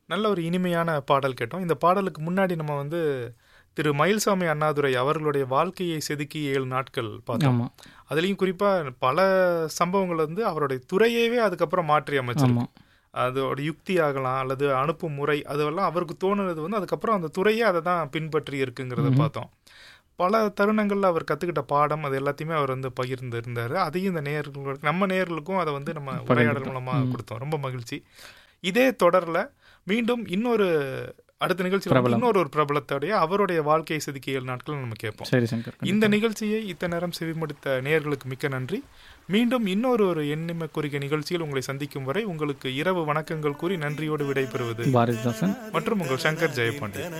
நல்ல ஒரு இனிமையான பாடல் கேட்டோம் இந்த பாடலுக்கு முன்னாடி நம்ம வந்து திரு மயில்சாமி அண்ணாதுரை அவர்களுடைய வாழ்க்கையை செதுக்கி ஏழு நாட்கள் பார்த்தோம் ஆமாம் அதுலேயும் குறிப்பாக பல சம்பவங்கள் வந்து அவருடைய துறையவே அதுக்கப்புறம் மாற்றி அமைச்சிருக்கு ஆமாம் அதோட யுக்தி ஆகலாம் அல்லது அனுப்பும் முறை அதெல்லாம் அவருக்கு தோணுனது வந்து அதுக்கப்புறம் அந்த துறையே அதை தான் பின்பற்றி இருக்குங்கிறத பார்த்தோம் பல தருணங்கள்ல அவர் கத்துக்கிட்ட பாடம் அது எல்லாத்தையுமே அவர் வந்து பகிர்ந்து இருந்தாரு அதையும் இந்த நேயர்களுக்கு நம்ம நேயர்களுக்கும் அதை வந்து நம்ம உரையாடல் மூலமா கொடுத்தோம் ரொம்ப மகிழ்ச்சி இதே தொடர்ல மீண்டும் இன்னொரு அடுத்த நிகழ்ச்சி வந்து இன்னொரு ஒரு பிரபலத்தோடைய அவருடைய வாழ்க்கையை செதுக்கிய ஏழு நாட்கள் நம்ம கேட்போம் சரி சங்கர் இந்த நிகழ்ச்சியை இத்தனை நேரம் செவிமடுத்த நேயர்களுக்கு மிக்க நன்றி மீண்டும் இன்னொரு ஒரு எண்ணிம குறிக்க நிகழ்ச்சியில் உங்களை சந்திக்கும் வரை உங்களுக்கு இரவு வணக்கங்கள் கூறி நன்றியோடு விடைபெறுவது பாரதிதாசன் மற்றும் உங்கள் சங்கர் ஜெயபாண்டி